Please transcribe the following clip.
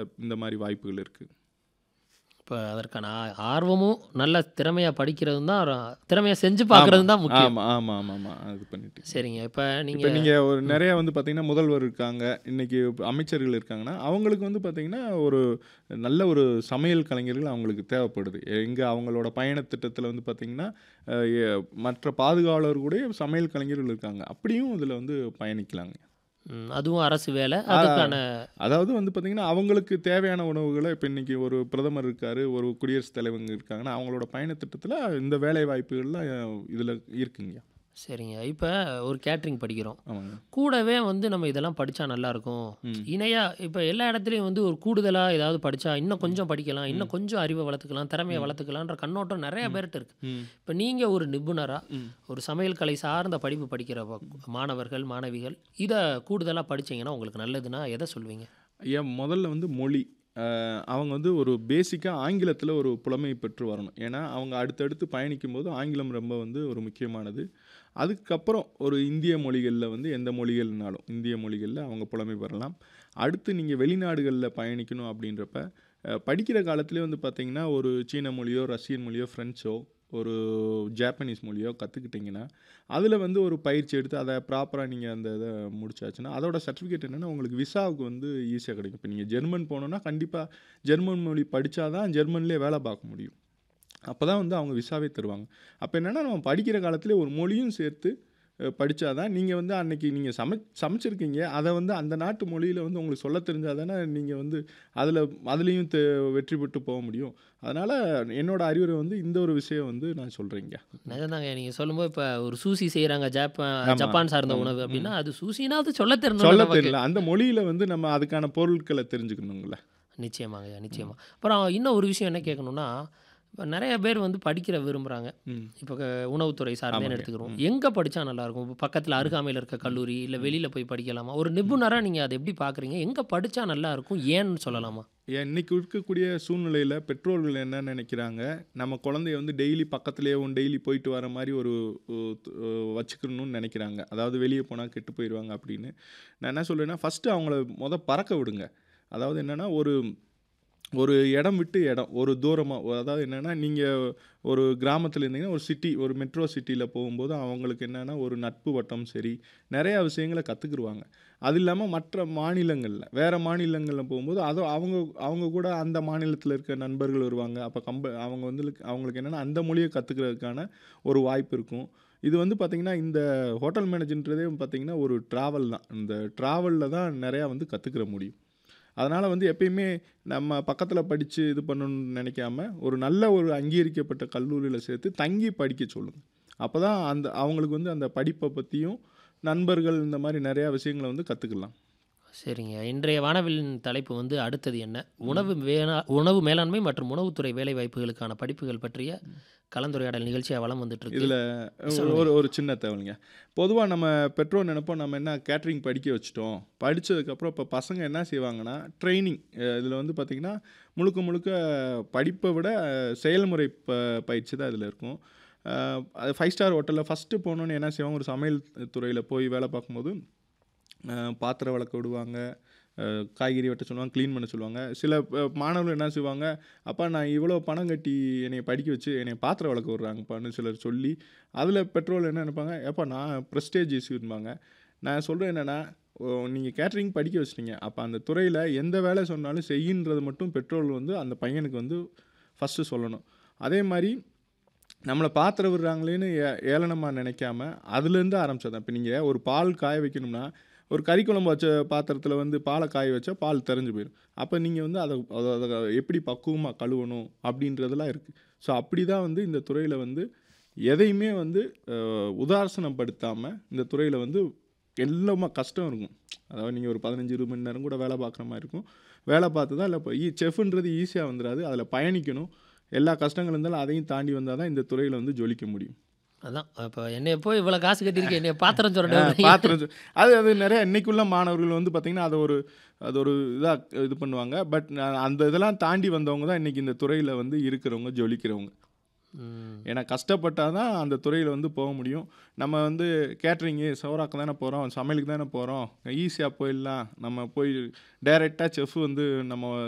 இந்த மாதிரி வாய்ப்புகள் இருக்குது இப்போ அதற்கான ஆ- ஆர்வமும் நல்ல திறமையாக படிக்கிறதும் தான் ஒரு- திறமையா செஞ்சு பார்க்கறதும் தான் முக்கியம் ஆமாம் ஆமாம் ஆமாம் ஆமாம் அது பண்ணிட்டு சரிங்க இப்போ இப்போ நீங்கள் நீங்கள் ஒரு நிறைய வந்து பார்த்தீங்கன்னா முதல்வர் இருக்காங்க இன்னைக்கு அமைச்சர்கள் இருக்காங்கன்னா அவங்களுக்கு வந்து பார்த்தீங்கன்னா ஒரு நல்ல ஒரு சமையல் கலைஞர்கள் அவங்களுக்கு தேவைப்படுது எங்கே அவங்களோட பயண திட்டத்தில் வந்து பார்த்தீங்கன்னா அஹ், எ- மற்ற பாதுகாவலர் கூட சமையல் கலைஞர்கள் இருக்காங்க அப்படியும் இதில் வந்து பயணிக்கலாங்க அதுவும் அரசு வேலை அதுக்கான அதாவது வந்து பார்த்தீங்கன்னா அவங்களுக்கு தேவையான உணவுகளை இப்போ இன்னைக்கு ஒரு பிரதமர் இருக்காரு ஒரு குடியரசுத் தலைவங்க இருக்காங்கன்னா அவங்களோட பயண திட்டத்தில் இந்த வேலை வாய்ப்புகள்லாம் இதில் இருக்குங்க சரிங்க இப்போ ஒரு கேட்ரிங் படிக்கிறோம் ஆமாங்க கூடவே வந்து நம்ம இதெல்லாம் படித்தா நல்லாயிருக்கும் ம். இணையாக இப்போ எல்லா இடத்துலையும் வந்து ஒரு கூடுதலாக ஏதாவது படித்தா இன்னும் கொஞ்சம் படிக்கலாம் இன்னும் கொஞ்சம் அறிவை வளர்த்துக்கலாம் திறமையை வளர்த்துக்கலான்ற கண்ணோட்டம் நிறைய பேர்கிட்ட இருக்கு ம் இப்போ நீங்கள் ஒரு நிபுணராக ம் ஒரு சமையல் கலை சார்ந்த படிப்பு படிக்கிற வ- மாணவர்கள் மாணவிகள் இதை கூடுதலாக படிச்சீங்கன்னா உங்களுக்கு நல்லதுன்னா எதை சொல்வீங்க ஐயா முதல்ல வந்து மொழி அஹ் அவங்க வந்து ஒரு பேசிக்காக ஆங்கிலத்தில் ஒரு புலமை பெற்று வரணும் ஏன்னா அவங்க அடுத்தடுத்து பயணிக்கும் போது ஆங்கிலம் ரொம்ப வந்து ஒரு முக்கியமானது அதுக்கப்புறம் ஒரு இந்திய மொழிகளில் வந்து எந்த மொழிகள்னாலும் இந்திய மொழிகளில் அவங்க புலமை பெறலாம் அடுத்து நீங்கள் வெளிநாடுகளில் பயணிக்கணும் அப்படின்றப்ப அஹ் படிக்கிற காலத்துலேயே வந்து பார்த்தீங்கன்னா ஒரு சீன மொழியோ ரஷ்யன் மொழியோ ஃப்ரெஞ்சோ ஒரு ஜாப்பனீஸ் மொழியோ கற்றுக்கிட்டிங்கன்னா அதில் வந்து ஒரு பயிற்சி எடுத்து அதை ப்ராப்பராக நீங்கள் அந்த இதை முடிச்சாச்சுன்னா அதோட சர்டிஃபிகேட் என்னென்னா உங்களுக்கு விசாவுக்கு வந்து ஈஸியாக கிடைக்கும் இப்போ நீங்கள் ஜெர்மன் போனோன்னா கண்டிப்பாக ஜெர்மன் மொழி படித்தா தான் ஜெர்மன்லேயே வேலை பார்க்க முடியும் அப்போ தான் வந்து அவங்க விசாவே தருவாங்க அப்போ என்னென்னா நம்ம படிக்கிற காலத்திலே ஒரு மொழியும் சேர்த்து படித்தா தான் நீங்கள் வந்து அன்னைக்கு நீங்கள் சமை சமைச்சிருக்கீங்க அதை வந்து அந்த நாட்டு மொழியில் வந்து உங்களுக்கு சொல்ல தெரிஞ்சால் தானே நீங்கள் வந்து அதில் அதுலேயும் தெ வெற்றி பெற்று போக முடியும் அதனால் என்னோட அறிவுரை வந்து இந்த ஒரு விஷயம் வந்து நான் சொல்கிறேங்க நிஜம்தாங்க நீங்கள் சொல்லும்போது இப்போ ஒரு சூசி செய்கிறாங்க ஜப்பான் ஆமா. ஜப்பான் சார்ந்த ஆமா. உணவு அப்படின்னா அது சூசினா அது சொல்ல சொல்ல தெரியணும் தெரியல அந்த மொழியில் வந்து நம்ம அதுக்கான பொருட்களை தெரிஞ்சுக்கணுங்கள நிச்சயமாங்க நிச்சயமா அப்புறம் இன்னும் ஒரு விஷயம் என்ன கேட்கணும்னா இப்போ நிறைய பேர் வந்து படிக்கிற விரும்புகிறாங்க ம் இப்போ க- உணவுத்துறை சார்ந்தே ஆமாங்க. எடுத்துக்கிறோம் எங்கே படித்தா நல்லாயிருக்கும் இப்போ பக்கத்தில் அருகாமையில் இருக்க கல்லூரி இல்லை வெளியில் போய் படிக்கலாமா ஒரு நிபுணராக நீங்கள் அதை எப்படி பார்க்குறீங்க எங்கே படித்தா நல்லா இருக்கும் ஏன்னு சொல்லலாமா ஏன் இன்னைக்கு இருக்கக்கூடிய சூழ்நிலையில் பெற்றோர்கள் என்ன நினைக்கிறாங்க நம்ம குழந்தைய வந்து டெய்லி பக்கத்துலேயே டெய்லி போயிட்டு வர மாதிரி ஒரு உ- உ- வச்சுக்கணும்னு நினைக்கிறாங்க அதாவது வெளியே போனால் கெட்டு போயிடுவாங்க அப்படின்னு நான் என்ன சொல்றேன்னா ஃபஸ்ட்டு அவங்கள முத பறக்க விடுங்க அதாவது என்னென்னா ஒரு ஒரு இடம் விட்டு இடம் ஒரு தூரமாக அதாவது என்னென்னா நீங்கள் ஒரு கிராமத்தில் இருந்தீங்கன்னா ஒரு சிட்டி ஒரு மெட்ரோ சிட்டியில் போகும்போது அவங்களுக்கு என்னென்னா ஒரு நட்பு வட்டம் சரி நிறையா விஷயங்களை கற்றுக்குருவாங்க அது இல்லாமல் மற்ற மாநிலங்களில் வேறு மாநிலங்களில் போகும்போது அது அவங்க அவங்க கூட அந்த மாநிலத்தில் இருக்க நண்பர்கள் வருவாங்க அப்போ கம்ப அவங்க வந்து அவங்களுக்கு என்னென்னா அந்த மொழியை கற்றுக்கிறதுக்கான ஒரு வாய்ப்பு இருக்கும் இது வந்து பார்த்திங்கன்னா இந்த ஹோட்டல் மேனேஜ்ன்றதே பார்த்திங்கன்னா ஒரு ட்ராவல் தான் இந்த ட்ராவலில் தான் நிறையா வந்து கற்றுக்கிற முடியும் அதனால் வந்து எப்பயுமே நம்ம பக்கத்தில் படித்து இது பண்ணணும்னு நினைக்காம ஒரு நல்ல ஒரு அங்கீகரிக்கப்பட்ட கல்லூரியில் சேர்த்து தங்கி படிக்க சொல்லுங்கள் அப்போ தான் அந்த அவங்களுக்கு வந்து அந்த படிப்பை பற்றியும் நண்பர்கள் இந்த மாதிரி நிறையா விஷயங்களை வந்து கற்றுக்கலாம் சரிங்க இன்றைய வானவிலின் தலைப்பு வந்து அடுத்தது என்ன உணவு வேணா உணவு மேலாண்மை மற்றும் உணவுத்துறை வேலை வாய்ப்புகளுக்கான படிப்புகள் பற்றிய கலந்துரையாடல் நிகழ்ச்சியாக வளம் வந்துட்டு இருக்கு இதில் ஒரு ஒரு சின்ன தேவைங்க பொதுவாக நம்ம பெற்றோர் நினைப்போம் நம்ம என்ன கேட்ரிங் படிக்க வச்சுட்டோம் படித்ததுக்கப்புறம் இப்போ பசங்க என்ன செய்வாங்கன்னா ட்ரைனிங் இதில் வந்து பார்த்திங்கன்னா முழுக்க முழுக்க படிப்பை விட அஹ், செயல்முறை ப பயிற்சி தான் இதில் இருக்கும் அஹ், அது ஃபைவ் ஸ்டார் ஹோட்டலில் ஃபஸ்ட்டு போனோன்னு என்ன செய்வாங்க ஒரு சமையல் துறையில் போய் வேலை பார்க்கும்போது அஹ், பாத்திரம் விளக்க விடுவாங்க அஹ், காய்கறி வெட்ட சொல்லுவாங்க க்ளீன் பண்ண சொல்லுவாங்க சில அஹ், மாணவர்கள் என்ன செய்வாங்க அப்பா நான் இவ்வளோ பணம் கட்டி என்னை படிக்க வச்சு என்னை பாத்திரம் விளக்க விட்றாங்கப்பான்னு சிலர் சொல்லி அதில் பெட்ரோல் என்ன நினைப்பாங்க ஏப்பா நான் ப்ரெஸ்டேஜ் இஷ்யூன்பாங்க நான் சொல்கிறேன் என்னென்னா நீங்கள் கேட்ரிங் படிக்க வச்சிட்டீங்க அப்போ அந்த துறையில் எந்த வேலை சொன்னாலும் செய்யின்றது மட்டும் பெட்ரோல் வந்து அந்த பையனுக்கு வந்து ஃபஸ்ட்டு சொல்லணும் அதே மாதிரி நம்மளை பாத்திரம் விடுறாங்களேன்னு ஏ ஏளனமாக நினைக்காம அதுலேருந்து ஆரம்பிச்சதான் இப்போ நீங்கள் ஒரு பால் காய வைக்கணும்னா ஒரு கறி குழம்பு வச்ச பாத்திரத்தில் வந்து பாலை காய வச்சா பால் தெரிஞ்சு போயிடும் அப்போ நீங்கள் வந்து அதை அதை அதை எப்படி பக்குவமாக கழுவணும் அப்படின்றதெல்லாம் இருக்குது ஸோ அப்படி தான் வந்து இந்த துறையில் வந்து எதையுமே வந்து அஹ், உதாசனப்படுத்தாமல் இந்த துறையில் வந்து எல்லாமே கஷ்டம் இருக்கும் அதாவது நீங்கள் ஒரு பதினஞ்சு இருபது மணி நேரம் கூட வேலை பார்க்குற மாதிரி இருக்கும் வேலை பார்த்து தான் இல்லை இப்போ ஈ செஃப்ன்றது ஈஸியாக வந்துடாது அதில் பயணிக்கணும் எல்லா கஷ்டங்கள் இருந்தாலும் அதையும் தாண்டி வந்தால் தான் இந்த துறையில் வந்து ஜொலிக்க முடியும் அதான் இப்போ என்னைய போய் இவ்வளோ காசு கட்டியிருக்கேன் என்னைய பாத்திரம் சொல்கிறேன் பாத்திரம் சொ- அது அது நிறைய இன்னைக்குள்ள மாணவர்கள் வந்து பார்த்திங்கன்னா அதை ஒரு அது ஒரு இதாக இது பண்ணுவாங்க பட் அந்த இதெல்லாம் தாண்டி வந்தவங்க தான் இன்னைக்கு இந்த துறையில் வந்து இருக்கிறவங்க ஜொலிக்கிறவங்க ஏன்னா கஷ்டப்பட்டால் தான் அந்த துறையில் வந்து போக முடியும் நம்ம வந்து கேட்ரிங்கு சோறாக்கு தானே போகிறோம் சமையலுக்கு தானே போகிறோம் ஈஸியாக போயிடலாம் நம்ம போய் டைரெக்டாக செஃப் வந்து நம்ம